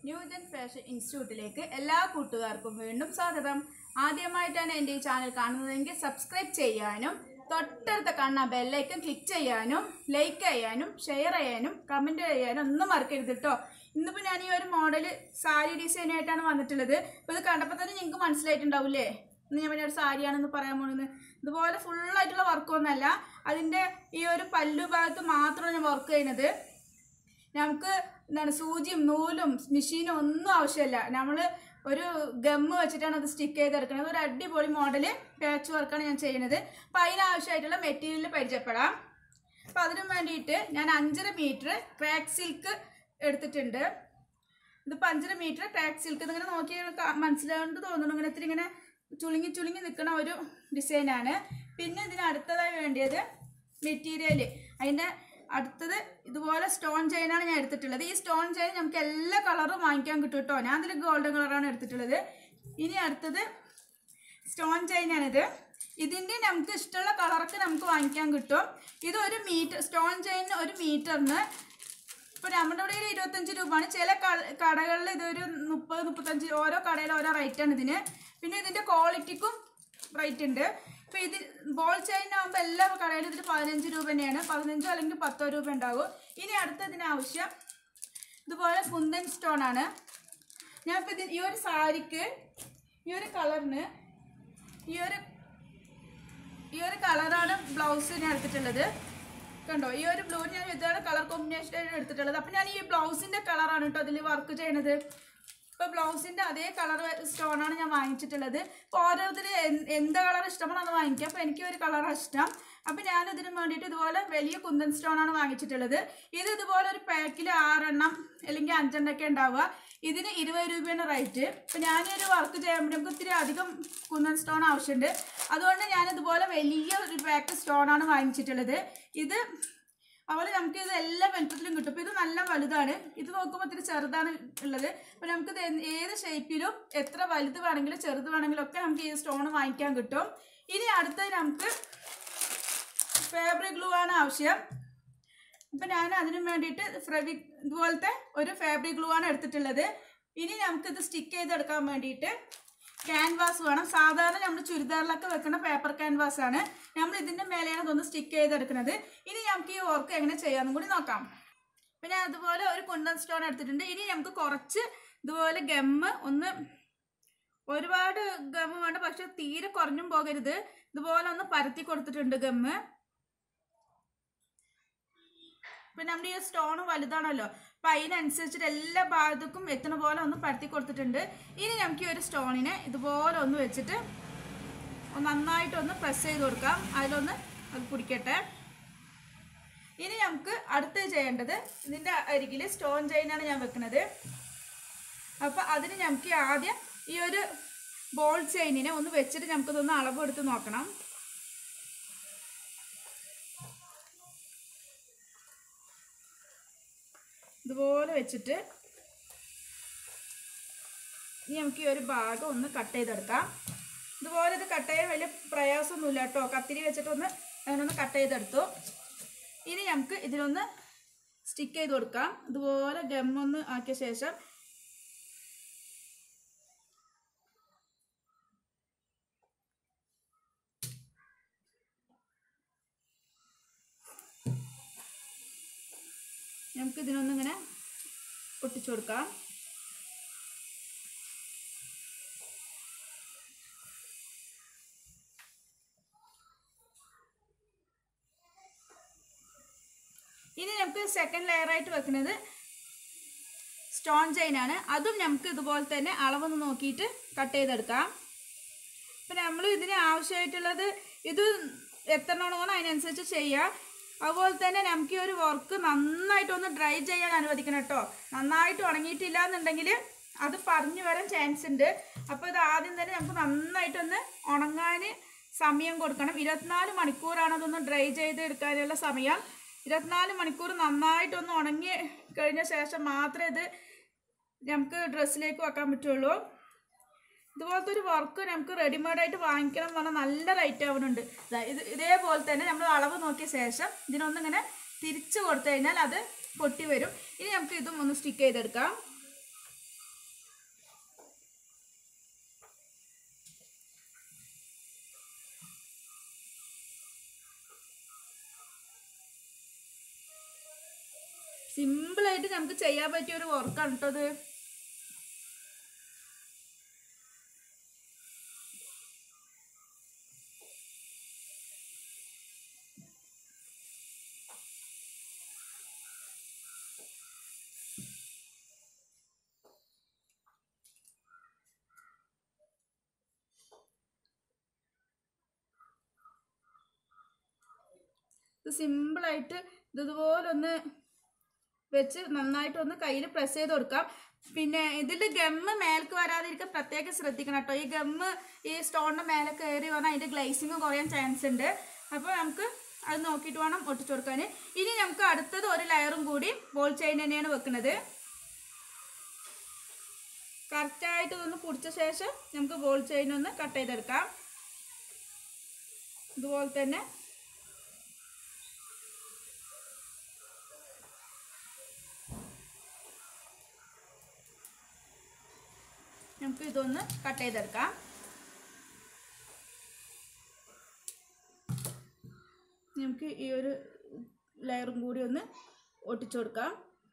new gen fashion ഇൻസ്റ്റിറ്റ്യൂട്ടിലേക്ക് എല്ലാ കൂട്ടുകാർക്കും വീണ്ടും സ്വാഗതം ആദ്യമായിട്ടാണ് എൻ്റെ ഈ ചാനൽ കാണുന്നതെങ്കിൽ സബ്സ്ക്രൈബ് ചെയ്യാനും തൊട്ടടുത്ത കാണുന്ന ബെല്ലൈക്കൻ ക്ലിക്ക് ചെയ്യാനും ലൈക്ക് ചെയ്യാനും ഷെയർ ചെയ്യാനും കമൻറ്റ് ചെയ്യാനും ഒന്നും മറക്കരുത് കേട്ടോ ഇന്നിപ്പോൾ ഞാൻ ഈ ഒരു മോഡൽ സാരി ഡിസൈൻ ആയിട്ടാണ് വന്നിട്ടുള്ളത് ഇപ്പോൾ ഇത് കണ്ടപ്പോൾ തന്നെ നിങ്ങൾക്ക് മനസ്സിലായിട്ടുണ്ടാവില്ലേ ഇന്ന് ഞാൻ പിന്നെ ഒരു സാരിയാണെന്ന് പറയാൻ പോകുന്നത് ഇതുപോലെ ഫുള്ളായിട്ടുള്ള വർക്കൊന്നുമല്ല അതിൻ്റെ ഈ ഒരു പല്ലു ഭാഗത്ത് മാത്രമാണ് ഞാൻ വർക്ക് ചെയ്യുന്നത് നമുക്ക് എന്താണ് സൂചിയും നൂലും മെഷീനും ഒന്നും ആവശ്യമില്ല നമ്മൾ ഒരു ഗമ്മ് വെച്ചിട്ടാണ് അത് സ്റ്റിക്ക് ചെയ്തെടുക്കുന്നത് ഒരു അടിപൊളി മോഡൽ പാച്ച് വർക്കാണ് ഞാൻ ചെയ്യുന്നത് അപ്പോൾ അതിനാവശ്യമായിട്ടുള്ള മെറ്റീരിയൽ പരിചയപ്പെടാം അപ്പോൾ അതിനു വേണ്ടിയിട്ട് ഞാൻ അഞ്ചര മീറ്റർ ക്രാക്ക് സിൽക്ക് എടുത്തിട്ടുണ്ട് ഇതിപ്പോൾ അഞ്ചര മീറ്റർ ക്രാക്ക് സിൽക്ക് ഇതിങ്ങനെ നോക്കി മനസ്സിലാവുന്നത് തോന്നുന്നു ഇങ്ങനെ ഇത്തിരി ഇങ്ങനെ ചുളുങ്ങി ചുളുങ്ങി നിൽക്കുന്ന ഒരു ഡിസൈനാണ് പിന്നെ ഇതിന് അടുത്തതായി വേണ്ടിയത് മെറ്റീരിയൽ അതിൻ്റെ അടുത്തത് ഇതുപോലെ സ്റ്റോൺ ചെയിനാണ് ഞാൻ എടുത്തിട്ടുള്ളത് ഈ സ്റ്റോൺ ചെയിൻ നമുക്ക് എല്ലാ കളറും വാങ്ങിക്കാൻ കിട്ടും കേട്ടോ ഞാൻ അതിൽ ഗോൾഡൻ കളറാണ് എടുത്തിട്ടുള്ളത് ഇനി അടുത്തത് സ്റ്റോൺ ചെയിനാണിത് ഇതിൻ്റെ നമുക്ക് ഇഷ്ടമുള്ള കളറൊക്കെ നമുക്ക് വാങ്ങിക്കാൻ കിട്ടും ഇത് ഒരു മീറ്റർ സ്റ്റോൺ ചെയിന് ഒരു മീറ്ററിന് ഇപ്പോൾ നമ്മുടെ ഇവിടെ ഒരു ഇരുപത്തഞ്ച് രൂപയാണ് ചില ക- കടകളിൽ ഇതൊരു മുപ്പത് മുപ്പത്തഞ്ച് ഓരോ കടയിൽ ഓരോ റേറ്റാണ് ഇതിന് പിന്നെ ഇതിൻ്റെ ക്വാളിറ്റിക്കും റേറ്റ് ഉണ്ട് ഇപ്പോൾ ഇത് ബോൾ ചെയിൻ ആകുമ്പോൾ എല്ലാ കടയിലും ഇതിന് പതിനഞ്ച് രൂപ തന്നെയാണ് പതിനഞ്ചോ അല്ലെങ്കിൽ പത്തോ രൂപ ഉണ്ടാകും ഇനി അടുത്തതിന് ആവശ്യം ഇതുപോലെ കുന്തൻ സ്റ്റോൺ ആണ് ഞാൻ ഇപ്പോൾ ഇതിന് ഈ ഒരു സാരിക്ക് ഈ ഒരു കളറിന് ഈ ഒരു ഈ ഒരു കളറാണ് ബ്ലൗസ് ഞാൻ എടുത്തിട്ടുള്ളത് കണ്ടോ ഈ ഒരു ബ്ലൂ ഞാൻ ഇതാണ് കളർ കോമ്പിനേഷൻ എടുത്തിട്ടുള്ളത് അപ്പം ഞാൻ ഈ ബ്ലൗസിൻ്റെ കളറാണ് കേട്ടോ അതിൽ വർക്ക് ചെയ്യണത് ഇപ്പോൾ ബ്ലൗസിൻ്റെ അതേ കളർ സ്റ്റോണാണ് ഞാൻ വാങ്ങിച്ചിട്ടുള്ളത് ഇപ്പോൾ ഓരോരുത്തർ എന്ത് കളർ ഇഷ്ടമാണോ അത് വാങ്ങിക്കുക അപ്പോൾ എനിക്ക് ഒരു കളറാണ് ഇഷ്ടം അപ്പോൾ ഞാൻ ഇതിന് വേണ്ടിയിട്ട് ഇതുപോലെ വലിയ കുന്തൻ സ്റ്റോണാണ് വാങ്ങിച്ചിട്ടുള്ളത് ഇത് ഇതുപോലെ ഒരു പാക്കിൽ ആറെണ്ണം അല്ലെങ്കിൽ അഞ്ചെണ്ണം ഒക്കെ ഉണ്ടാവുക ഇതിന് ഇരുപത് രൂപയാണ് റേറ്റ് അപ്പോൾ ഞാനൊരു വർക്ക് ചെയ്യാൻ വേണ്ടി നമുക്ക് ഇത്തിരി അധികം കുന്നൻ സ്റ്റോൺ ആവശ്യമുണ്ട് അതുകൊണ്ട് ഞാൻ ഇതുപോലെ വലിയ ഒരു പാക്ക് സ്റ്റോണാണ് വാങ്ങിച്ചിട്ടുള്ളത് ഇത് അതുപോലെ നമുക്ക് ഇത് എല്ലാ വലുപ്പത്തിലും കിട്ടും ഇപ്പോൾ ഇത് നല്ല വലുതാണ് ഇത് നോക്കുമ്പോൾ ഇത്തിരി ചെറുതാണ് ഉള്ളത് അപ്പോൾ നമുക്കിത് എന്ത് ഏത് ഷേപ്പിലും എത്ര വലുത് വേണമെങ്കിലും ചെറുത് വേണമെങ്കിലും ഒക്കെ നമുക്ക് ഈ സ്റ്റോൺ വാങ്ങിക്കാൻ കിട്ടും ഇനി അടുത്തത് നമുക്ക് ഫാബ്രിക് ഗ്ലൂ ആണ് ആവശ്യം ഇപ്പം ഞാൻ അതിന് വേണ്ടിയിട്ട് ഫ്രെവി ഇതുപോലത്തെ ഒരു ഫാബ്രിക് ഗ്ലൂ ആണ് എടുത്തിട്ടുള്ളത് ഇനി നമുക്കിത് സ്റ്റിക്ക് ചെയ്തെടുക്കാൻ വേണ്ടിയിട്ട് ക്യാൻവാസ് വേണം സാധാരണ നമ്മൾ ചുരിദാറിലൊക്കെ വെക്കുന്ന പേപ്പർ ക്യാൻവാസ് ആണ് നമ്മൾ ഇതിൻ്റെ മേലെയാണ് ഇതൊന്ന് സ്റ്റിക്ക് ചെയ്തെടുക്കുന്നത് ഇനി നമുക്ക് ഈ വർക്ക് എങ്ങനെ ചെയ്യാമെന്നും കൂടി നോക്കാം പിന്നെ അതുപോലെ ഒരു കുണ്ടൻ സ്റ്റോൺ എടുത്തിട്ടുണ്ട് ഇനി നമുക്ക് കുറച്ച് ഇതുപോലെ ഗമ്മ് ഒന്ന് ഒരുപാട് ഗമ്മ് വേണ്ട പക്ഷെ തീരെ കുറഞ്ഞും പോകരുത് ഇതുപോലെ ഒന്ന് പരത്തി കൊടുത്തിട്ടുണ്ട് ഗമ്മ് പിന്നെ നമ്മുടെ ഈ സ്റ്റോൺ വലുതാണല്ലോ അപ്പം അതിനനുസരിച്ചിട്ട് എല്ലാ ഭാഗത്തേക്കും എത്തുന്ന പോലെ ഒന്ന് പരത്തി കൊടുത്തിട്ടുണ്ട് ഇനി നമുക്ക് ഈ ഒരു സ്റ്റോണിനെ ഇതുപോലെ ഒന്ന് വെച്ചിട്ട് ഒന്ന് നന്നായിട്ടൊന്ന് പ്രസ് ചെയ്ത് കൊടുക്കാം അതിലൊന്ന് അത് പിടിക്കട്ടെ ഇനി നമുക്ക് അടുത്ത് ചെയ്യേണ്ടത് ഇതിൻ്റെ അരികിൽ സ്റ്റോൺ ചെയിനാണ് ഞാൻ വെക്കുന്നത് അപ്പോൾ അതിന് നമുക്ക് ആദ്യം ഈ ഒരു ബോൾ ചെയിനിനെ ഒന്ന് വെച്ചിട്ട് നമുക്കിതൊന്ന് അളവ് എടുത്ത് നോക്കണം ഇതുപോലെ വെച്ചിട്ട് ഇനി നമുക്ക് ഈ ഒരു ഭാഗം ഒന്ന് കട്ട് ചെയ്തെടുക്കാം ഇതുപോലെ ഇത് കട്ട് ചെയ്യാൻ വലിയ പ്രയാസമൊന്നുമില്ല കേട്ടോ കത്തിരി വെച്ചിട്ടൊന്ന് അതിനൊന്ന് കട്ട് ചെയ്തെടുത്തു ഇനി നമുക്ക് ഇതിനൊന്ന് സ്റ്റിക്ക് ചെയ്ത് കൊടുക്കാം ഇതുപോലെ ഗമ്മൊന്ന് ആക്കിയ ശേഷം നമുക്ക് ഇതിനൊന്നിങ്ങനെ ഒട്ടിച്ചു കൊടുക്കാം ഇനി നമുക്ക് സെക്കൻഡ് ലെയർ ആയിട്ട് വെക്കുന്നത് സ്റ്റോൺ ചെയിൻ ആണ് അതും നമുക്ക് ഇതുപോലെ തന്നെ അളവൊന്ന് നോക്കിയിട്ട് കട്ട് ചെയ്തെടുക്കാം അപ്പം നമ്മൾ ഇതിന് ആവശ്യമായിട്ടുള്ളത് ഇത് എത്ര എണ്ണമാണോ അതിനനുസരിച്ച് ചെയ്യാം അതുപോലെ തന്നെ നമുക്ക് ഈ ഒരു വർക്ക് നന്നായിട്ടൊന്ന് ഡ്രൈ ചെയ്യാൻ അനുവദിക്കണം കേട്ടോ നന്നായിട്ട് ഉണങ്ങിയിട്ടില്ല എന്നുണ്ടെങ്കിൽ അത് പറഞ്ഞു വരാൻ ചാൻസ് ഉണ്ട് അപ്പോൾ ഇത് ആദ്യം തന്നെ നമുക്ക് നന്നായിട്ടൊന്ന് ഉണങ്ങാൻ സമയം കൊടുക്കണം ഇരുപത്തിനാല് മണിക്കൂറാണ് അതൊന്ന് ഡ്രൈ ചെയ്ത് എടുക്കാനുള്ള സമയം ഇരുപത്തിനാല് മണിക്കൂർ നന്നായിട്ടൊന്ന് ഉണങ്ങി കഴിഞ്ഞ ശേഷം മാത്രമേ ഇത് നമുക്ക് ഡ്രസ്സിലേക്ക് വെക്കാൻ പറ്റുള്ളൂ ഇതുപോലത്തെ ഒരു വർക്ക് നമുക്ക് റെഡിമെയ്ഡായിട്ട് വാങ്ങിക്കണം എന്ന് പറഞ്ഞാൽ നല്ല റേറ്റ് ആവുന്നുണ്ട് ദാ ഇത് ഇതേപോലെ തന്നെ നമ്മൾ അളവ് നോക്കിയ ശേഷം ഇതിനൊന്നിങ്ങനെ തിരിച്ചു കൊടുത്തു കഴിഞ്ഞാൽ അത് പൊട്ടി വരും ഇനി നമുക്ക് ഇതും ഒന്ന് സ്റ്റിക്ക് ചെയ്തെടുക്കാം സിമ്പിളായിട്ട് നമുക്ക് ചെയ്യാൻ പറ്റിയ ഒരു വർക്കാണ് കേട്ടോ ഇത് ഇത് സിമ്പിളായിട്ട് ഇത് ഇതുപോലെ ഒന്ന് വെച്ച് നന്നായിട്ട് ഒന്ന് കയ്യിൽ പ്രസ് ചെയ്ത് കൊടുക്കാം പിന്നെ ഇതിൽ ഗമ്മ് മേലേക്ക് വരാതിരിക്കാൻ പ്രത്യേകം ശ്രദ്ധിക്കണം കേട്ടോ ഈ ഗമ്മ് ഈ സ്റ്റോണിൻ്റെ മേലെ കയറി വന്നാൽ അതിൻ്റെ ഗ്ലേസിങ് കുറയാൻ ചാൻസ് ഉണ്ട് അപ്പോൾ നമുക്ക് അത് നോക്കിയിട്ട് വേണം ഒട്ടിച്ചു കൊടുക്കാൻ ഇനി നമുക്ക് അടുത്തത് ഒരു ലെയറും കൂടി ബോൾ ചെയിൻ തന്നെയാണ് വെക്കുന്നത് കറക്റ്റായിട്ട് ഇതൊന്ന് പിടിച്ച ശേഷം നമുക്ക് ബോൾ ചെയിൻ ഒന്ന് കട്ട് ചെയ്തെടുക്കാം ഇതുപോലെ തന്നെ നമുക്ക് ഇതൊന്ന് കട്ട് ചെയ്തെടുക്കാം നമുക്ക് ഈ ഒരു ലെയറും കൂടി ഒന്ന് ഒട്ടിച്ചു കൊടുക്കാം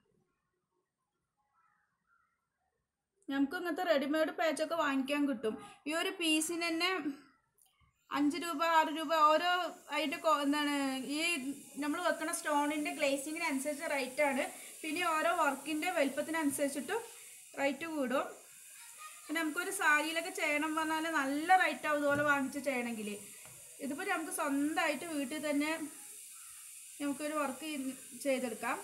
നമുക്ക് ഇങ്ങനത്തെ റെഡിമെയ്ഡ് പാച്ചൊക്കെ വാങ്ങിക്കാൻ കിട്ടും ഈ ഒരു പീസിന് തന്നെ അഞ്ച് രൂപ ആറ് രൂപ ഓരോ അതിൻ്റെ കൊ- എന്താണ് ഈ നമ്മൾ വെക്കുന്ന സ്റ്റോണിൻ്റെ ഗ്ലേസിങ്ങിനനുസരിച്ച് റേറ്റാണ് പിന്നെ ഓരോ വർക്കിൻ്റെ വലിപ്പത്തിനനുസരിച്ചിട്ടും റേറ്റ് കൂടും പിന്നെ നമുക്കൊരു സാരിയിലൊക്കെ ചെയ്യണം പറഞ്ഞാൽ നല്ല റേറ്റ് ആവും ഇതുപോലെ വാങ്ങിച്ച് ചെയ്യണമെങ്കിൽ ഇതിപ്പോൾ നമുക്ക് സ്വന്തമായിട്ട് വീട്ടിൽ തന്നെ നമുക്കൊരു വർക്ക് ചെയ്തെടുക്കാം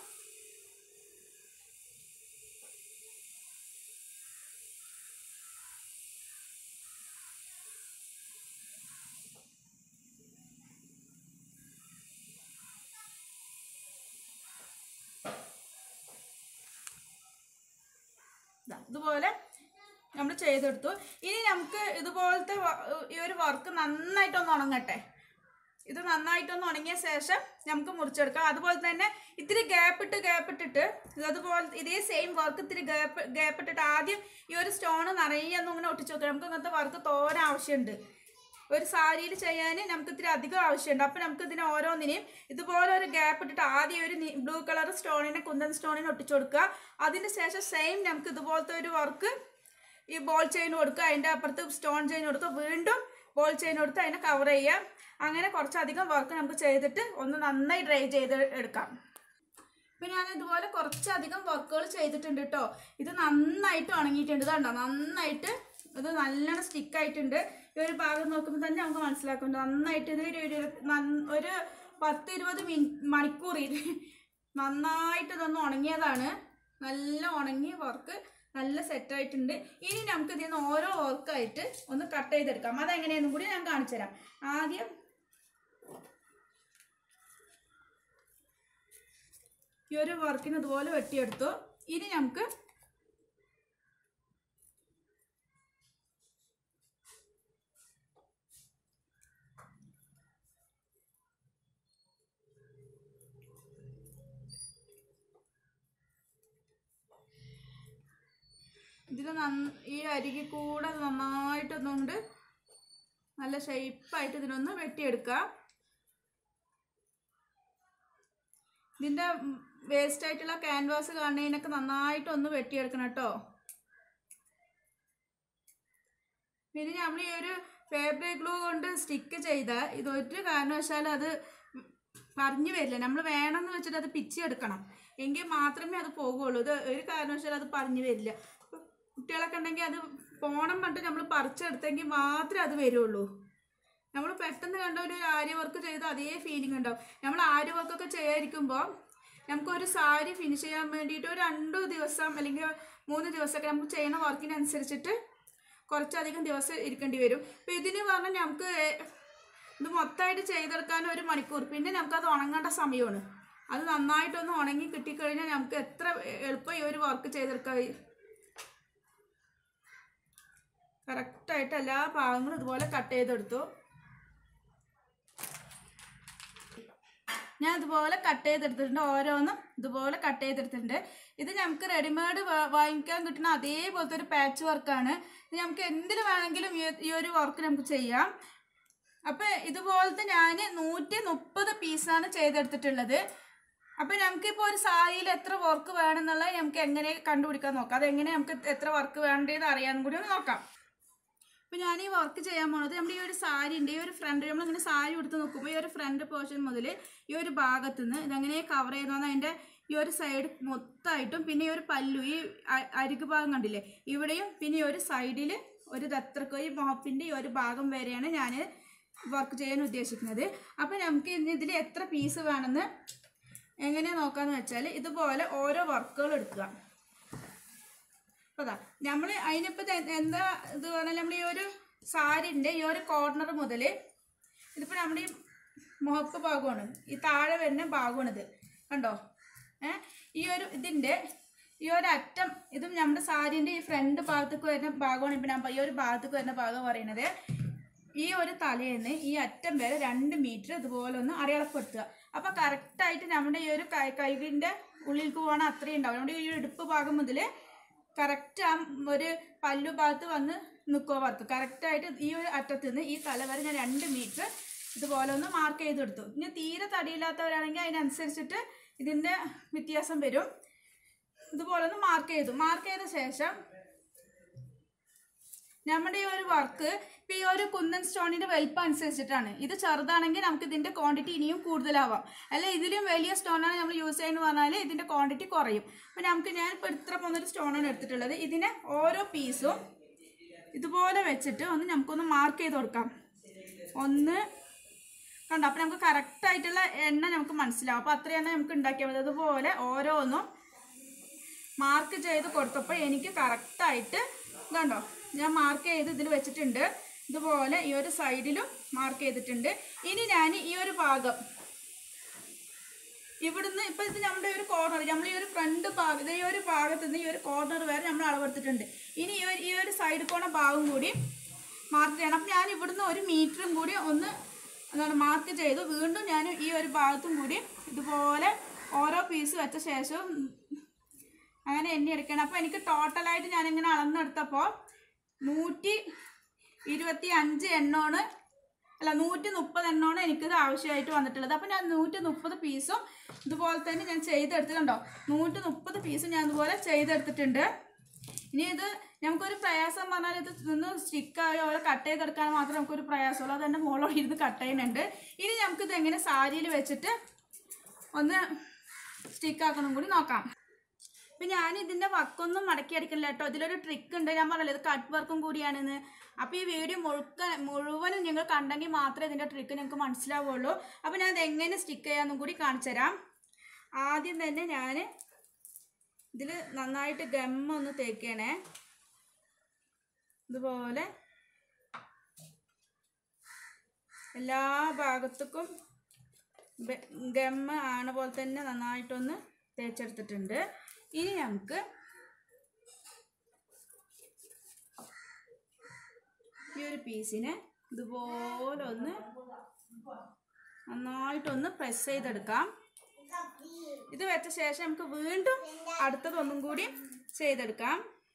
ദാ ഇതുപോലെ നമ്മൾ ചെയ്തെടുത്തു ഇനി നമുക്ക് ഇതുപോലത്തെ വ- ഈ ഒരു വർക്ക് നന്നായിട്ടൊന്ന് ഉണങ്ങട്ടെ ഇത് നന്നായിട്ടൊന്ന് ഉണങ്ങിയ ശേഷം നമുക്ക് മുറിച്ചെടുക്കാം അതുപോലെ തന്നെ ഇത്തിരി ഗ്യാപ്പ് ഇട്ട് ഗ്യാപ്പ് ഇട്ടിട്ട് ഇത് അതുപോലെ ഇതേ സെയിം വർക്ക് ഇത്തിരി ഗ്യാപ്പ് ഗ്യാപ്പ് ഇട്ടിട്ട് ആദ്യം ഈ ഒരു സ്റ്റോണ് നിറയെ ഒന്നും ഇങ്ങനെ ഒട്ടിച്ച് വെക്കാം നമുക്ക് ഇങ്ങനത്തെ വർക്ക് തോരാൻ ആവശ്യമുണ്ട് ഒരു സാരിയിൽ ചെയ്യാൻ നമുക്ക് ഇത്തിരി അധികം ആവശ്യമുണ്ട് അപ്പം നമുക്ക് ഇതിന് ഓരോന്നിനെയും ഇതുപോലെ ഒരു ഗ്യാപ്പ് ഇട്ടിട്ട് ആദ്യം ഒരു ബ്ലൂ കളർ സ്റ്റോണിനെ കുന്തൻ സ്റ്റോണിനെ ഒട്ടിച്ചു കൊടുക്കുക അതിന് ശേഷം സെയിം നമുക്ക് ഇതുപോലത്തെ ഒരു വർക്ക് ഈ ബോൾ ചെയിൻ കൊടുക്കുക അതിൻ്റെ അപ്പുറത്ത് സ്റ്റോൺ ചെയിൻ കൊടുക്കുക വീണ്ടും ബോൾ ചെയിൻ കൊടുത്ത് അതിനെ കവർ ചെയ്യാം അങ്ങനെ കുറച്ചധികം വർക്ക് നമുക്ക് ചെയ്തിട്ട് ഒന്ന് നന്നായി ഡ്രൈ ചെയ്ത് എടുക്കാം ഇപ്പം ഞാൻ ഇതുപോലെ കുറച്ചധികം വർക്കുകൾ ചെയ്തിട്ടുണ്ട് കേട്ടോ ഇത് നന്നായിട്ട് ഉണങ്ങിയിട്ടുണ്ട് ഇതുണ്ടോ നന്നായിട്ട് ഇത് നല്ലോണം സ്റ്റിക്ക് ആയിട്ടുണ്ട് ഈ ഒരു ഭാഗം നോക്കുമ്പോൾ തന്നെ നമുക്ക് മനസ്സിലാക്കുന്നുണ്ട് നന്നായിട്ട് ഇത് ഒരു ഒരു നന്ന- ഒരു പത്ത് ഇരുപത് മിനി മണിക്കൂർ ഇത് നന്നായിട്ട് ഇതൊന്ന് ഉണങ്ങിയതാണ് നല്ല ഉണങ്ങിയ വർക്ക് നല്ല സെറ്റായിട്ടുണ്ട് ഇനി നമുക്ക് ഇതിൽ നിന്ന് ഓരോ വർക്കായിട്ട് ഒന്ന് കട്ട് ചെയ്തെടുക്കാം അതെങ്ങനെയെന്നും കൂടി ഞാൻ കാണിച്ചു തരാം ആദ്യം ഈ ഒരു വർക്കിന് ഇതുപോലെ വെട്ടിയെടുത്തു ഇനി നമുക്ക് ഇതിൽ നന്ന ഈ അരികിൽ കൂടെ അത് നന്നായിട്ടൊന്നുകൊണ്ട് നല്ല ഷേപ്പായിട്ട് ഇതിനൊന്ന് വെട്ടിയെടുക്കാം ഇതിൻ്റെ വേസ്റ്റ് ആയിട്ടുള്ള ക്യാൻവാസ് കാണുന്നതിനൊക്കെ നന്നായിട്ടൊന്ന് വെട്ടിയെടുക്കണം കേട്ടോ പിന്നെ നമ്മൾ ഈ ഒരു ഫാബ്രിക് ഗ്ലൂ കൊണ്ട് സ്റ്റിക്ക് ചെയ്ത ഇതൊരു കാരണവശാലും അത് പറഞ്ഞു വരില്ല നമ്മൾ വേണമെന്ന് വെച്ചിട്ട് അത് പിച്ചെടുക്കണം എങ്കിൽ മാത്രമേ അത് പോകുള്ളൂ ഇത് ഒരു കാരണവശാലും അത് പറഞ്ഞു വരില്ല ഇപ്പൊ കുട്ടികളൊക്കെ ഉണ്ടെങ്കിൽ അത് പോണം പറഞ്ഞിട്ട് നമ്മൾ പറിച്ചെടുത്തെങ്കിൽ മാത്രമേ അത് വരുള്ളൂ നമ്മൾ പെട്ടെന്ന് കണ്ട ഒരു ആര്യ വർക്ക് ചെയ്ത അതേ ഫീലിംഗ് ഉണ്ടാവും നമ്മൾ ആര്യ വർക്കൊക്കെ ചെയ്യാതിരിക്കുമ്പോൾ നമുക്കൊരു സാരി ഫിനിഷ് ചെയ്യാൻ വേണ്ടിയിട്ട് ഒരു രണ്ട് ദിവസം അല്ലെങ്കിൽ മൂന്ന് ദിവസമൊക്കെ നമുക്ക് ചെയ്യുന്ന വർക്കിനനുസരിച്ചിട്ട് കുറച്ചധികം ദിവസം ഇരിക്കേണ്ടി വരും അപ്പോൾ ഇതിന് പറഞ്ഞാൽ നമുക്ക് ഇത് മൊത്തമായിട്ട് ചെയ്തെടുക്കാൻ ഒരു മണിക്കൂർ പിന്നെ നമുക്കത് ഉണങ്ങേണ്ട സമയമാണ് അത് നന്നായിട്ടൊന്ന് ഉണങ്ങി കിട്ടിക്കഴിഞ്ഞാൽ നമുക്ക് എത്ര എളുപ്പം ഈ ഒരു വർക്ക് ചെയ്തെടുക്കാൻ കറക്റ്റായിട്ട് എല്ലാ ഭാഗങ്ങളും ഇതുപോലെ കട്ട് ചെയ്തെടുത്തു ഞാൻ ഇതുപോലെ കട്ട് ചെയ്തെടുത്തിട്ടുണ്ട് ഓരോന്നും ഇതുപോലെ കട്ട് ചെയ്തെടുത്തിട്ടുണ്ട് ഇത് നമുക്ക് റെഡിമെയ്ഡ് വാങ്ങിക്കാൻ കിട്ടുന്ന അതേപോലത്തെ ഒരു പാച്ച് വർക്കാണ് ഇത് നമുക്ക് എന്തിനു വേണമെങ്കിലും ഈ- ഈ ഒരു വർക്ക് നമുക്ക് ചെയ്യാം അപ്പം ഇതുപോലത്തെ ഞാൻ നൂറ്റി മുപ്പത് പീസാണ് ചെയ്തെടുത്തിട്ടുള്ളത് അപ്പൊ നമുക്കിപ്പോ ഒരു സാരിയിൽ എത്ര വർക്ക് വേണമെന്നുള്ളത് നമുക്ക് എങ്ങനെ കണ്ടുപിടിക്കാൻ നോക്കാം അതെങ്ങനെ നമുക്ക് എത്ര വർക്ക് വേണ്ടതെന്ന് അറിയാനും കൂടി ഒന്ന് നോക്കാം ഇപ്പൊ ഞാൻ ഈ വർക്ക് ചെയ്യാൻ പോണത് നമ്മുടെ ഈ ഒരു സാരി ഉണ്ട് ഈ ഒരു ഫ്രണ്ട് നമ്മളിങ്ങനെ സാരി എടുത്ത് നോക്കുമ്പോൾ ഈ ഒരു ഫ്രണ്ട് പോർഷൻ മുതൽ ഈ ഒരു ഭാഗത്ത് നിന്ന് ഇതെങ്ങനെ കവർ ചെയ്യുന്ന അതിന്റെ ഈ ഒരു സൈഡ് മൊത്തമായിട്ടും പിന്നെ ഈ ഒരു പല്ലു ഈ അ- അരികു ഭാഗം കണ്ടില്ലേ ഇവിടെയും പിന്നെ ഈ ഒരു സൈഡിൽ ഒരു ദത്രക്കോ ഈ മോപ്പിന്റെ ഈ ഒരു ഭാഗം വരെയാണ് ഞാൻ വർക്ക് ചെയ്യാൻ ഉദ്ദേശിക്കുന്നത് അപ്പം നമുക്ക് ഇനി ഇതിൽ എത്ര പീസ് വേണമെന്ന് എങ്ങനെ നോക്കാന്ന് വെച്ചാൽ ഇതുപോലെ ഓരോ വർക്കുകൾ എടുക്കുക അതാ നമ്മൾ അതിനിപ്പോൾ എന്താ ഇത് പറഞ്ഞാൽ നമ്മൾ ഈ ഒരു സാരിൻ്റെ ഈ ഒരു കോർണർ മുതൽ ഇതിപ്പോൾ നമ്മുടെ ഈ മുഖപ്പ് ഭാഗമാണ് ഈ താഴെ വരുന്ന ഭാഗമാണിത് കണ്ടോ ഏ ഈ ഒരു ഇതിൻ്റെ ഈ ഒരു അറ്റം ഇതും നമ്മുടെ സാരീൻ്റെ ഈ ഫ്രണ്ട് ഭാഗത്തേക്ക് വരുന്ന ഭാഗമാണ് ഇപ്പം ഞാൻ ഈ ഒരു ഭാഗത്തേക്ക് വരുന്ന ഭാഗം പറയുന്നത് ഈ ഒരു തലേന്ന് ഈ അറ്റം വരെ രണ്ട് മീറ്റർ ഇതുപോലെ ഒന്ന് അടയാളപ്പെടുത്തുക അപ്പോൾ കറക്റ്റായിട്ട് നമ്മുടെ ഈ ഒരു കൈ കൈകിൻ്റെ ഉള്ളിലേക്ക് പോകണം അത്രയും ഉണ്ടാവും നമ്മുടെ ഈ ഇടുപ്പ് ഭാഗം മുതൽ കറക്റ്റ് ആ ഒരു പല്ലു ഭാഗത്ത് വന്ന് നിൽക്കുക വർക്ക് കറക്റ്റായിട്ട് ഈ ഒരു അറ്റത്ത് നിന്ന് ഈ തല വരെ ഞാൻ രണ്ട് മീറ്റർ ഇതുപോലെ ഒന്ന് മാർക്ക് ചെയ്തെടുത്തു ഇനി തീരെ തടിയില്ലാത്തവരാണെങ്കിൽ അതിനനുസരിച്ചിട്ട് ഇതിൻ്റെ വ്യത്യാസം വരും ഇതുപോലെ ഒന്ന് മാർക്ക് ചെയ്തു മാർക്ക് ചെയ്ത ശേഷം നമ്മുടെ ഈ ഒരു വർക്ക് ഇപ്പം ഈ ഒരു കുന്നൻ സ്റ്റോണിന്റെ വലിപ്പം അനുസരിച്ചിട്ടാണ് ഇത് ചെറുതാണെങ്കിൽ നമുക്ക് ഇതിന്റെ ക്വാണ്ടിറ്റി ഇനിയും കൂടുതലാവാം അല്ല ഇതിലും വലിയ സ്റ്റോണാണ് നമ്മൾ യൂസ് ചെയ്യുന്നത് പറഞ്ഞാൽ ഇതിന്റെ ക്വാണ്ടിറ്റി കുറയും അപ്പം നമുക്ക് ഞാൻ ഇപ്പോൾ ഇത്ര പോകുന്നൊരു സ്റ്റോണാണ് എടുത്തിട്ടുള്ളത് ഇതിനെ ഓരോ പീസും ഇതുപോലെ വെച്ചിട്ട് ഒന്ന് നമുക്കൊന്ന് മാർക്ക് ചെയ്ത് കൊടുക്കാം ഒന്ന് കണ്ടോ അപ്പം നമുക്ക് കറക്റ്റ് ആയിട്ടുള്ള എണ്ണ നമുക്ക് മനസ്സിലാവും അപ്പോൾ അത്ര എണ്ണ നമുക്ക് ഉണ്ടാക്കിയാൽ മതി അതുപോലെ ഓരോന്നും മാർക്ക് ചെയ്ത് കൊടുത്തപ്പോൾ എനിക്ക് കറക്റ്റായിട്ട് ഇതുണ്ടോ ഞാൻ മാർക്ക് ചെയ്ത് ഇതിൽ വെച്ചിട്ടുണ്ട് ഇതുപോലെ ഈ ഒരു സൈഡിലും മാർക്ക് ചെയ്തിട്ടുണ്ട് ഇനി ഞാൻ ഈ ഒരു ഭാഗം ഇവിടുന്ന് ഇപ്പൊ ഇത് നമ്മുടെ ഒരു കോർണർ നമ്മൾ ഈ ഒരു ഫ്രണ്ട് ഭാഗം ഈ ഒരു ഭാഗത്ത് നിന്ന് ഈ ഒരു കോർണർ വരെ നമ്മൾ അളവെടുത്തിട്ടുണ്ട് ഇനി ഈ ഒരു ഈ ഒരു സൈഡ് കോണ ഭാഗം കൂടി മാർക്ക് ചെയ്യണം അപ്പം ഞാൻ ഇവിടുന്ന് ഒരു മീറ്ററും കൂടി ഒന്ന് എന്താണ് മാർക്ക് ചെയ്തു വീണ്ടും ഞാൻ ഈ ഒരു ഭാഗത്തും കൂടി ഇതുപോലെ ഓരോ പീസ് വെച്ച ശേഷം അങ്ങനെ എണ്ണി എടുക്കണം അപ്പോൾ എനിക്ക് ടോട്ടലായിട്ട് ഞാനിങ്ങനെ അളന്നെടുത്തപ്പോൾ നൂറ്റി ഇരുപത്തി അഞ്ച് എണ്ണമാണ് അല്ല നൂറ്റി മുപ്പത് എണ്ണമാണ് എനിക്കിത് ആവശ്യമായിട്ട് വന്നിട്ടുള്ളത് അപ്പോൾ ഞാൻ നൂറ്റി മുപ്പത് പീസും ഇതുപോലെ തന്നെ ഞാൻ ചെയ്തെടുത്തിട്ടുണ്ടോ നൂറ്റി മുപ്പത് പീസും ഞാൻ ഇതുപോലെ ചെയ്തെടുത്തിട്ടുണ്ട് ഇനി ഇത് നമുക്കൊരു പ്രയാസം പറഞ്ഞാൽ ഇത് നിന്ന് സ്റ്റിക്കായോ ഓരോ കട്ട് ചെയ്തെടുക്കാൻ മാത്രമേ നമുക്കൊരു പ്രയാസമുള്ളൂ അത് എൻ്റെ മോളോട് ഇരുന്ന് കട്ട് ചെയ്യുന്നുണ്ട് ഇനി നമുക്കിത് എങ്ങനെ സാരിയിൽ വെച്ചിട്ട് ഒന്ന് സ്റ്റിക്കാക്കണം കൂടി നോക്കാം ഇപ്പം ഞാൻ ഇതിൻ്റെ വർക്കൊന്നും മടക്കി അടിക്കില്ല കേട്ടോ ഇതിലൊരു ട്രിക്ക് ഉണ്ട് ഞാൻ പറഞ്ഞല്ലോ ഇത് കട്ട് വർക്കും കൂടിയാണെന്ന് അപ്പോൾ ഈ വീഡിയോ മുഴുക്ക മുഴുവനും നിങ്ങൾ കണ്ടെങ്കിൽ മാത്രമേ ഇതിൻ്റെ ട്രിക്ക് നിങ്ങൾക്ക് മനസ്സിലാവുള്ളൂ അപ്പോൾ ഞാൻ ഇത് എങ്ങനെ സ്റ്റിക്ക് ചെയ്യാമെന്നും കൂടി കാണിച്ചു തരാം ആദ്യം തന്നെ ഞാൻ ഇതിൽ നന്നായിട്ട് ഗമ്മ ഒന്ന് തേക്കണേ ഇതുപോലെ എല്ലാ ഭാഗത്തേക്കും ബെ- ഗമ്മ ആണ പോലെ തന്നെ നന്നായിട്ടൊന്ന് തേച്ചെടുത്തിട്ടുണ്ട് ഇനി നമുക്ക് ഈ ഒരു പീസിനെ ഇതുപോലെ ഒന്ന് നന്നായിട്ടൊന്ന് പ്രസ് ചെയ്തെടുക്കാം ഇത് വെച്ച ശേഷം നമുക്ക് വീണ്ടും അടുത്തതൊന്നും കൂടി ചെയ്തെടുക്കാം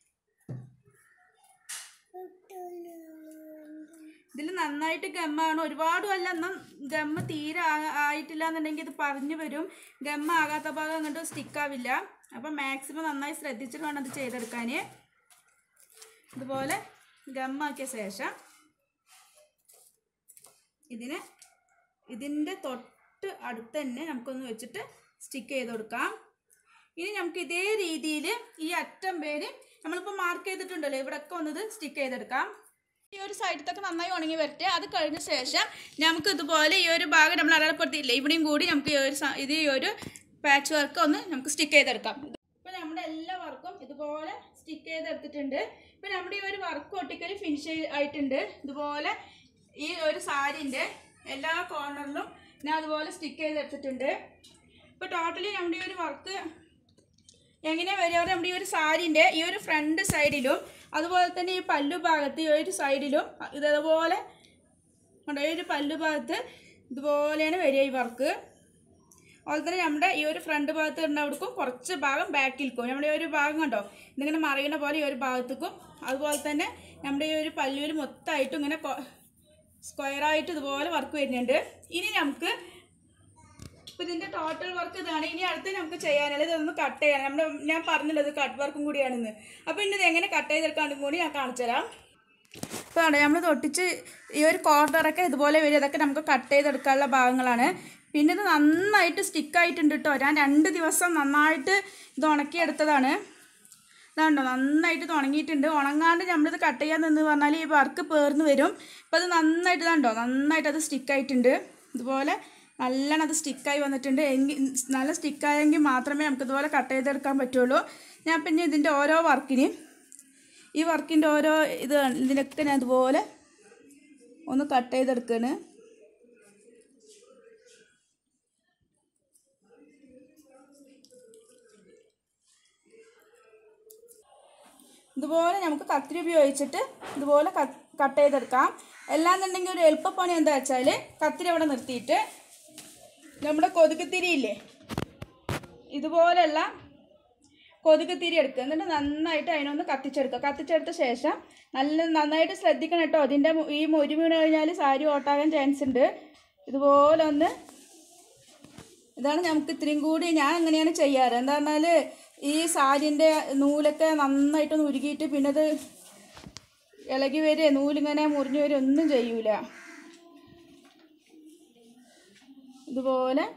ഇതിൽ നന്നായിട്ട് ഗമ്മാണ് ഒരുപാടും അല്ല എന്നാൽ ഗമ്മ തീരെ ആ- ആയിട്ടില്ല എന്നുണ്ടെങ്കിൽ ഇത് പറഞ്ഞു വരും ഗമ്മ ആകാത്ത ഭാഗം അങ്ങോട്ട് സ്റ്റിക്കാവില്ല അപ്പം മാക്സിമം നന്നായി ശ്രദ്ധിച്ചിട്ട് വേണം അത് ചെയ്തെടുക്കാൻ ഇതുപോലെ ഗമ്മാക്കിയ ശേഷം ഇതിന് ഇതിൻ്റെ തൊട്ട് അടുത്ത് തന്നെ നമുക്കൊന്ന് വെച്ചിട്ട് സ്റ്റിക്ക് ചെയ്ത് കൊടുക്കാം ഇനി നമുക്ക് ഇതേ രീതിയിൽ ഈ അറ്റം പേര് നമ്മളിപ്പോൾ മാർക്ക് ചെയ്തിട്ടുണ്ടല്ലോ ഇവിടെയൊക്കെ ഒന്നത് സ്റ്റിക്ക് ചെയ്തെടുക്കാം ഈ ഒരു സൈഡത്തൊക്കെ നന്നായി ഉണങ്ങി വരട്ടെ അത് കഴിഞ്ഞ ശേഷം നമുക്ക് ഇതുപോലെ ഈ ഒരു ഭാഗം നമ്മൾ അടയാളപ്പെടുത്തിയില്ലേ ഇവിടെയും കൂടി നമുക്ക് ഈ ഒരു സ- ഇത് ഈ ഒരു പാച്ച് വർക്ക് ഒന്ന് നമുക്ക് സ്റ്റിക്ക് ചെയ്തെടുക്കാം ഇപ്പം നമ്മുടെ എല്ലാ വർക്കും ഇതുപോലെ സ്റ്റിക്ക് ചെയ്തെടുത്തിട്ടുണ്ട് ഇപ്പം നമ്മുടെ ഈ ഒരു വർക്ക് ഒട്ടിക്കൽ ഫിനിഷ് ആയിട്ടുണ്ട് ഇതുപോലെ ഈ ഒരു സാരിൻ്റെ എല്ലാ കോർണറിലും ഞാൻ അതുപോലെ സ്റ്റിക്ക് ചെയ്തെടുത്തിട്ടുണ്ട് ഇപ്പോൾ ടോട്ടലി നമ്മുടെ ഈ ഒരു വർക്ക് എങ്ങനെ വരിക നമ്മുടെ ഈ ഒരു സാരിൻ്റെ ഈ ഒരു ഫ്രണ്ട് സൈഡിലും അതുപോലെ തന്നെ ഈ പല്ലു ഭാഗത്ത് ഈ ഒരു സൈഡിലും ഇതേപോലെ കണ്ടോ ഈ ഒരു പല്ലു ഭാഗത്ത് ഇതുപോലെയാണ് വരിക ഈ വർക്ക് അതുപോലെ തന്നെ നമ്മുടെ ഈ ഒരു ഫ്രണ്ട് ഭാഗത്ത് ഉണ്ടാവിടക്കും കുറച്ച് ഭാഗം ബാക്കിൽക്കും നമ്മുടെ ഈ ഒരു ഭാഗം കണ്ടോ ഇതിങ്ങനെ മറിയുന്ന പോലെ ഈ ഒരു ഭാഗത്തേക്കും അതുപോലെ തന്നെ നമ്മുടെ ഈ ഒരു പല്ലുവിൽ മൊത്തമായിട്ടും ഇങ്ങനെ സ്ക്വയറായിട്ട് ഇതുപോലെ വർക്ക് വരുന്നുണ്ട് ഇനി നമുക്ക് ഇപ്പം ഇത് ഇതിന്റെ ടോട്ടൽ വർക്ക് ഇതാണ് ഇനി അടുത്ത് നമുക്ക് ചെയ്യാനുള്ളത് ഇതൊന്ന് കട്ട് ചെയ്യണം നമ്മുടെ ഞാൻ പറഞ്ഞല്ലോ ഇത് കട്ട് വർക്കും കൂടിയാണെന്ന് അപ്പോൾ ഇനി ഇത് എങ്ങനെ കട്ട് ചെയ്തെടുക്കാണ്ടും കൂടി ഞാൻ കാണിച്ചു തരാം ഇപ്പോൾ ആണ് നമ്മൾ തൊട്ടിച്ച് ഈ ഒരു കോർണറൊക്കെ ഇതുപോലെ വരും ഇതൊക്കെ നമുക്ക് കട്ട് ചെയ്തെടുക്കാനുള്ള ഭാഗങ്ങളാണ് പിന്നെ ഇത് നന്നായിട്ട് സ്റ്റിക്കായിട്ടുണ്ട് കേട്ടോ ഞാൻ രണ്ട് ദിവസം നന്നായിട്ട് ഇത് ഉണക്കിയെടുത്തതാണ് ഇതാണ്ടോ നന്നായിട്ട് ഇത് ഉണങ്ങിയിട്ടുണ്ട് ഉണങ്ങാണ്ട് നമ്മളിത് കട്ട് ചെയ്യാൻ നിന്ന് പറഞ്ഞാൽ ഈ വർക്ക് പേർന്ന് വരും അപ്പോൾ അത് നന്നായിട്ട് ഇതാണ്ടോ നന്നായിട്ട് അത് സ്റ്റിക്കായിട്ടുണ്ട് ഇതുപോലെ നല്ലോണം അത് സ്റ്റിക്കായി വന്നിട്ടുണ്ട് എങ്കിൽ നല്ല സ്റ്റിക്കായെങ്കിൽ മാത്രമേ നമുക്ക് ഇതുപോലെ കട്ട് ചെയ്തെടുക്കാൻ പറ്റുള്ളൂ ഞാൻ പിന്നെ ഇതിൻ്റെ ഓരോ വർക്കിന് ഈ വർക്കിൻ്റെ ഓരോ ഇത് ഇതിനൊക്കെ ഞാൻ ഇതുപോലെ ഒന്ന് കട്ട് ചെയ്തെടുക്കുകയാണ് ഇതുപോലെ നമുക്ക് കത്തിരി ഉപയോഗിച്ചിട്ട് ഇതുപോലെ കട്ട് ചെയ്തെടുക്കാം അല്ലാന്നുണ്ടെങ്കിൽ ഒരു എളുപ്പപ്പണി എന്താ വെച്ചാൽ കത്തിരി അവിടെ നിർത്തിയിട്ട് നമ്മുടെ കൊതുകുത്തിരി ഇല്ലേ ഇതുപോലെയുള്ള കൊതുകുത്തിരി എടുക്കുക എന്നിട്ട് നന്നായിട്ട് അതിനൊന്ന് കത്തിച്ചെടുക്കുക കത്തിച്ചെടുത്ത ശേഷം നല്ല നന്നായിട്ട് ശ്രദ്ധിക്കണം കേട്ടോ അതിൻ്റെ മു- ഈ മുരി വീണ് കഴിഞ്ഞാൽ സാരി ഓട്ടാകാൻ ചാൻസ് ഉണ്ട് ഇതുപോലെ ഒന്ന് ഇതാണ് നമുക്ക് ഇത്രയും കൂടി ഞാൻ അങ്ങനെയാണ് ചെയ്യാറ് എന്താ പറഞ്ഞാൽ ഈ സാരിൻ്റെ നൂലൊക്കെ നന്നായിട്ടൊന്ന് ഉരുകിയിട്ട് പിന്നെ അത് ഇളകി വരെ നൂലിങ്ങനെ മുറിഞ്ഞു വരെ ഒന്നും ചെയ്യൂല ഇതുപോലെ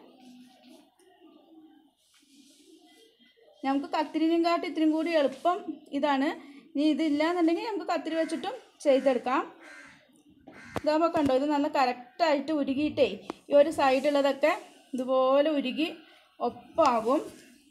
നമുക്ക് കത്തിരിനും കാട്ടി ഇത്രയും കൂടി എളുപ്പം ഇതാണ് ഇനി ഇതില്ലാന്നുണ്ടെങ്കിൽ നമുക്ക് കത്തിരി വെച്ചിട്ടും ചെയ്തെടുക്കാം ഇതാകുമ്പോൾ കണ്ടോ ഇത് നല്ല കറക്റ്റായിട്ട് ഉരുകിയിട്ടേ ഈ ഒരു സൈഡുള്ളതൊക്കെ ഇതുപോലെ ഉരുകി ഒപ്പാകും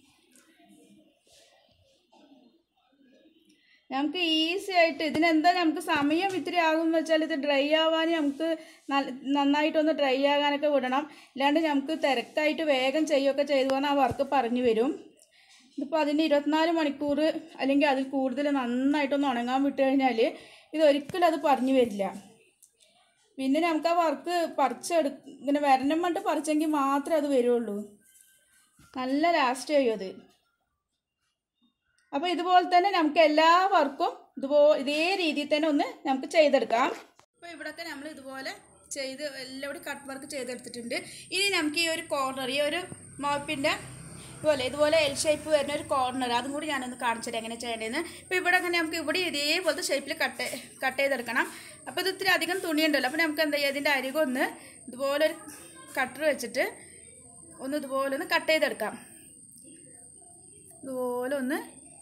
നമുക്ക് ഈസി ആയിട്ട് ഇതിനെന്താ നമുക്ക് സമയം ഇത്തിരി ആകും വെച്ചാൽ ഇത് ഡ്രൈ ആവാൻ നമുക്ക് നല്ല- നന്നായിട്ടൊന്ന് ഡ്രൈ ആകാനൊക്കെ വിടണം ഇല്ലാണ്ട് നമുക്ക് തിരക്കായിട്ട് വേഗം ചെയ്യുകയൊക്കെ ചെയ്തു പറഞ്ഞാൽ ആ വർക്ക് പറഞ്ഞു വരും ഇതിപ്പോൾ അതിന് ഇരുപത്തിനാല് മണിക്കൂർ അല്ലെങ്കിൽ അതിൽ കൂടുതൽ നന്നായിട്ടൊന്ന് ഉണങ്ങാൻ വിട്ട് കഴിഞ്ഞാൽ ഇത് ഒരിക്കലും അത് പറഞ്ഞു വരില്ല പിന്നെ നമുക്ക് ആ വർക്ക് പറിച്ചെടു ഇങ്ങനെ വരണം പറഞ്ഞിട്ട് പറിച്ചെങ്കിൽ മാത്രമേ അത് വരുള്ളൂ നല്ല ലാസ്റ്റ് ചെയ്യും അത് അപ്പോൾ ഇതുപോലെ തന്നെ നമുക്ക് എല്ലാ വർക്കും ഇതുപോലെ ഇതേ രീതിയിൽ തന്നെ ഒന്ന് നമുക്ക് ചെയ്തെടുക്കാം അപ്പോൾ ഇവിടെയൊക്കെ നമ്മൾ ഇതുപോലെ ചെയ്ത് എല്ലാവരും കട്ട് വർക്ക് ചെയ്തെടുത്തിട്ടുണ്ട് ഇനി നമുക്ക് ഈ ഒരു കോർണർ ഈ ഒരു മോപ്പിൻ്റെ ഇതുപോലെ ഇതുപോലെ എൽ ഷേപ്പ് വരുന്ന ഒരു കോർണർ അതും കൂടി ഞാനൊന്ന് കാണിച്ചിട്ട് എങ്ങനെ ചെയ്യേണ്ടതെന്ന് ഇപ്പോൾ ഇവിടെ അങ്ങനെ നമുക്ക് ഇവിടെ ഇതേപോലത്തെ ഷേപ്പിൽ കട്ട് കട്ട് ചെയ്തെടുക്കണം അപ്പോൾ ഇത് ഇത്തിരി അധികം തുണിയുണ്ടല്ലോ അപ്പോൾ നമുക്ക് എന്താ ചെയ്യുക ഇതിൻ്റെ അരികൊന്ന് ഒന്ന് ഇതുപോലെ ഒരു കട്ടർ വെച്ചിട്ട് ഒന്ന് ഇതുപോലെ ഒന്ന് കട്ട് ചെയ്തെടുക്കാം ഇതുപോലെ ഒന്ന്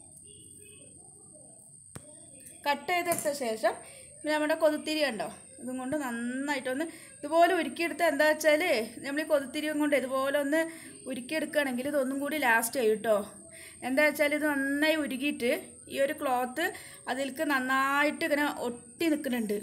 കട്ട് ചെയ്തെടുത്ത ശേഷം പിന്നെ നമ്മുടെ കൊതുത്തിരി കണ്ടോ ഇതും കൊണ്ട് നന്നായിട്ടൊന്ന് ഇതുപോലെ ഉരുക്കിയെടുത്ത് എന്താ വെച്ചാൽ നമ്മൾ ഈ കൊതുത്തിരിയും കൊണ്ട് ഇതുപോലെ ഒന്ന് ഉരുക്കിയെടുക്കുകയാണെങ്കിൽ ഇതൊന്നും കൂടി ലാസ്റ്റ് ചെയ്യും കേട്ടോ എന്താ വെച്ചാൽ ഇത് നന്നായി ഉരുകിയിട്ട് ഈ ഒരു ക്ലോത്ത് അതിലേക്ക് നന്നായിട്ട് ഇങ്ങനെ ഒട്ടി നിൽക്കുന്നുണ്ട്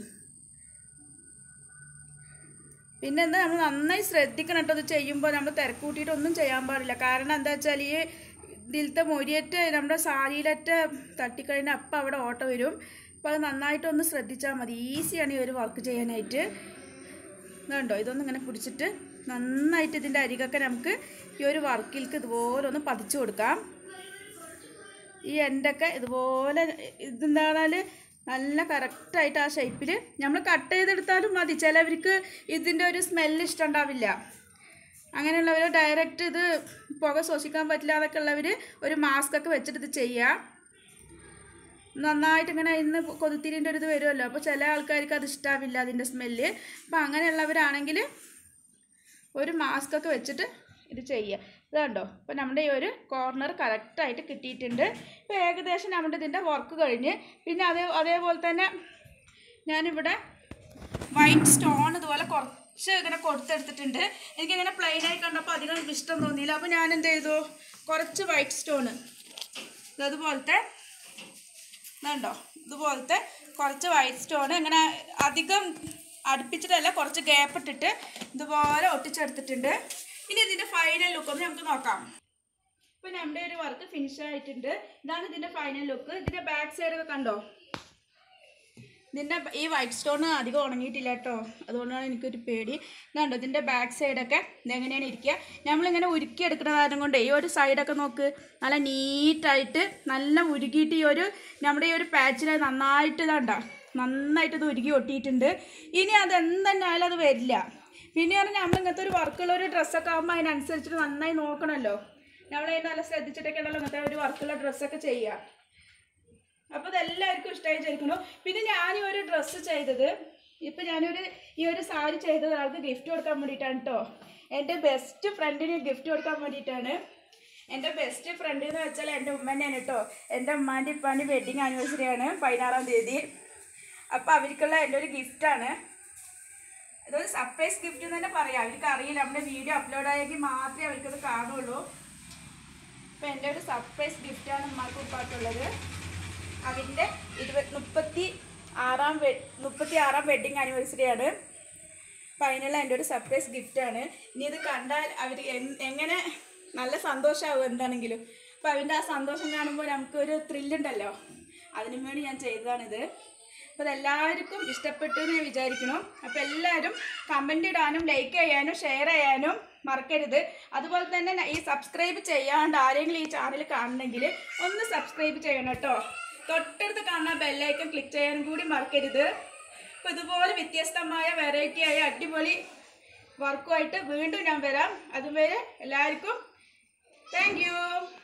പിന്നെ എന്താ നമ്മൾ നന്നായി ശ്രദ്ധിക്കണം കേട്ടോ ഇത് ചെയ്യുമ്പോൾ നമ്മൾ തിരക്കൂട്ടിയിട്ട് ഒന്നും ചെയ്യാൻ പാടില്ല കാരണം എന്താ വെച്ചാൽ ഈ ഇതിലത്തെ മൊരിയറ്റ് നമ്മുടെ സാരിയിലറ്റ തട്ടിക്കഴിഞ്ഞാൽ അപ്പം അവിടെ ഓട്ട വരും അപ്പോൾ അത് നന്നായിട്ടൊന്ന് ശ്രദ്ധിച്ചാൽ മതി ഈസിയാണ് ഈ ഒരു വർക്ക് ചെയ്യാനായിട്ട് ഇതുണ്ടോ ഇതൊന്നും ഇങ്ങനെ പിടിച്ചിട്ട് നന്നായിട്ട് ഇതിൻ്റെ അരികൊക്കെ നമുക്ക് ഈ ഒരു വർക്കിലേക്ക് ഇതുപോലെ ഒന്ന് പതിച്ചു കൊടുക്കാം ഈ എൻ്റൊക്കെ ഇതുപോലെ ഇതെന്താണെന്നാൽ നല്ല കറക്റ്റായിട്ട് ആ ഷേപ്പിൽ നമ്മൾ കട്ട് ചെയ്തെടുത്താലും മതി ചിലവർക്ക് ഇതിൻ്റെ ഒരു സ്മെല്ല് ഇഷ്ടമുണ്ടാവില്ല അങ്ങനെയുള്ളവർ ഡയറക്റ്റ് ഇത് പുക ശ്വസിക്കാൻ പറ്റില്ല അതൊക്കെ ഉള്ളവർ ഒരു മാസ്ക് ഒക്കെ വെച്ചിട്ട് ഇത് ചെയ്യാം നന്നായിട്ട് ഇങ്ങനെ ഇന്ന് കൊതുത്തിരിൻ്റെ ഒരു ഇത് വരുമല്ലോ അപ്പോൾ ചില ആൾക്കാർക്ക് അത് ഇഷ്ടാവില്ല അതിൻ്റെ സ്മെല്ല് അപ്പോൾ അങ്ങനെയുള്ളവരാണെങ്കിൽ ഒരു മാസ്ക് ഒക്കെ വെച്ചിട്ട് ഇത് ചെയ്യുക ഇതുണ്ടോ അപ്പോൾ നമ്മുടെ ഈ ഒരു കോർണർ കറക്റ്റായിട്ട് കിട്ടിയിട്ടുണ്ട് ഇപ്പോൾ ഏകദേശം നമ്മുടെ ഇതിൻ്റെ വർക്ക് കഴിഞ്ഞ് പിന്നെ അതേ അതേപോലെ തന്നെ ഞാനിവിടെ വൈറ്റ് സ്റ്റോൺ ഇതുപോലെ കുറച്ച് ഇങ്ങനെ കൊടുത്തെടുത്തിട്ടുണ്ട് എനിക്കിങ്ങനെ പ്ലെയിൻ ആയി കണ്ടപ്പോൾ അധികം ഇഷ്ടം തോന്നിയില്ല അപ്പോൾ ഞാൻ എന്ത് ചെയ്തു കുറച്ച് വൈറ്റ് സ്റ്റോണ് അതുപോലത്തെ ഇതുണ്ടോ ഇതുപോലത്തെ കുറച്ച് വൈറ്റ് സ്റ്റോൺ ഇങ്ങനെ അധികം അടുപ്പിച്ചിട്ടല്ല കുറച്ച് ഗ്യാപ്പ് ഇട്ടിട്ട് ഇതുപോലെ ഒട്ടിച്ചെടുത്തിട്ടുണ്ട് ഇനി ഇതിൻ്റെ ഫൈനൽ ലുക്ക് ഒന്ന് നമുക്ക് നോക്കാം ഇപ്പൊ നമ്മുടെ ഒരു വർക്ക് ഫിനിഷ് ആയിട്ടുണ്ട് ഇതാണ് ഇതിന്റെ ഫൈനൽ ലുക്ക് ഇതിന്റെ ബാക്ക് സൈഡ് ഒക്കെ കണ്ടോ ഇതിന്റെ ഈ വൈറ്റ് സ്റ്റോൺ അധികം ഉണങ്ങിയിട്ടില്ല കേട്ടോ അതുകൊണ്ടാണ് എനിക്കൊരു പേടി ഇതുണ്ടോ ഇതിന്റെ ബാക്ക് സൈഡൊക്കെ ഇതെങ്ങനെയാണ് ഇരിക്കുക നമ്മളിങ്ങനെ ഉരുക്കി എടുക്കുന്ന കാരണം കൊണ്ട് ഈ ഒരു സൈഡൊക്കെ നോക്ക് നല്ല നീറ്റായിട്ട് നല്ല ഉരുക്കിയിട്ട് ഈ ഒരു നമ്മുടെ ഈ ഒരു പാച്ചിൽ നന്നായിട്ട് ഇതാണ്ടോ നന്നായിട്ട് ഇത് ഉരുക്കി ഒട്ടിയിട്ടുണ്ട് ഇനി അത് എന്തെന്നായാലും അത് വരില്ല പിന്നെ പറഞ്ഞാൽ നമ്മൾ ഇങ്ങനത്തെ ഒരു വർക്കുള്ള ഒരു ഡ്രസ്സൊക്കെ ആകുമ്പോൾ അതിനനുസരിച്ചിട്ട് നന്നായി നോക്കണമല്ലോ നമ്മളതിന് നല്ല ശ്രദ്ധിച്ചിട്ടൊക്കെയാണല്ലോ ഇങ്ങനത്തെ ഒരു വർക്കുള്ള ഡ്രസ്സൊക്കെ ചെയ്യുക അപ്പോൾ ഇതെല്ലാവർക്കും ഇഷ്ടമായി വിചാരിക്കുന്നു പിന്നെ ഞാൻ ഒരു ഡ്രസ്സ് ചെയ്തത് ഇപ്പം ഞാനൊരു ഈ ഒരു സാരി ചെയ്തത് ആൾക്ക് ഗിഫ്റ്റ് കൊടുക്കാൻ വേണ്ടിയിട്ടാണ് കേട്ടോ എൻ്റെ ബെസ്റ്റ് ഫ്രണ്ടിന് ഗിഫ്റ്റ് കൊടുക്കാൻ വേണ്ടിയിട്ടാണ് എൻ്റെ ബെസ്റ്റ് ഫ്രണ്ട് എന്ന് വെച്ചാൽ എൻ്റെ ഉമ്മ തന്നെയാണ് കേട്ടോ എൻ്റെ ഉമ്മാൻ്റെ ഇപ്പാൻ്റെ വെഡിങ് ആനിവേഴ്സറി ആണ് പതിനാറാം തീയതി അപ്പോൾ അവർക്കുള്ള എൻ്റെ ഒരു ഗിഫ്റ്റാണ് ഇതൊരു സർപ്രൈസ് ഗിഫ്റ്റ് എന്ന് തന്നെ പറയാം അവർക്ക് അറിയില്ല നമ്മുടെ വീഡിയോ അപ്ലോഡ് ആയെങ്കിൽ മാത്രമേ അവർക്കത് കാണുള്ളൂ അപ്പോൾ എൻ്റെ ഒരു സർപ്രൈസ് ഗിഫ്റ്റാണ് ഉമ്മാക്ക് ഉപ്പാക്കുള്ളത് അതിൻ്റെ ഇരുപത് മുപ്പത്തി ആറാം വെ മുപ്പത്തി ആറാം വെഡിങ് ആനിവേഴ്സറി ആണ് അപ്പം അതിനുള്ള എൻ്റെ ഒരു സർപ്രൈസ് ഗിഫ്റ്റാണ് ഇനി ഇത് കണ്ടാൽ അവർ എങ്ങനെ നല്ല സന്തോഷമാവും എന്താണെങ്കിലും അപ്പം അവൻ്റെ ആ സന്തോഷം കാണുമ്പോൾ നമുക്കൊരു ത്രില്ലുണ്ടല്ലോ അതിനു വേണ്ടി ഞാൻ ചെയ്തതാണിത് അപ്പോൾ അതെല്ലാവർക്കും ഇഷ്ടപ്പെട്ടു എന്ന് ഞാൻ വിചാരിക്കണം അപ്പോൾ എല്ലാവരും കമൻ്റ് ഇടാനും ലൈക്ക് ചെയ്യാനും ഷെയർ ചെയ്യാനും മറക്കരുത് അതുപോലെ തന്നെ ഈ സബ്സ്ക്രൈബ് ചെയ്യാണ്ട് ആരെങ്കിലും ഈ ചാനൽ കാണണമെങ്കിൽ ഒന്ന് സബ്സ്ക്രൈബ് ചെയ്യണം കേട്ടോ തൊട്ടടുത്ത് കാണുന്ന ബെല്ലൈക്കൺ ക്ലിക്ക് ചെയ്യാനും കൂടി മറക്കരുത് അപ്പോൾ ഇതുപോലെ വ്യത്യസ്തമായ വെറൈറ്റി ആയ അടിപൊളി വർക്കുമായിട്ട് വീണ്ടും ഞാൻ വരാം അതുവരെ എല്ലാവർക്കും താങ്ക് യു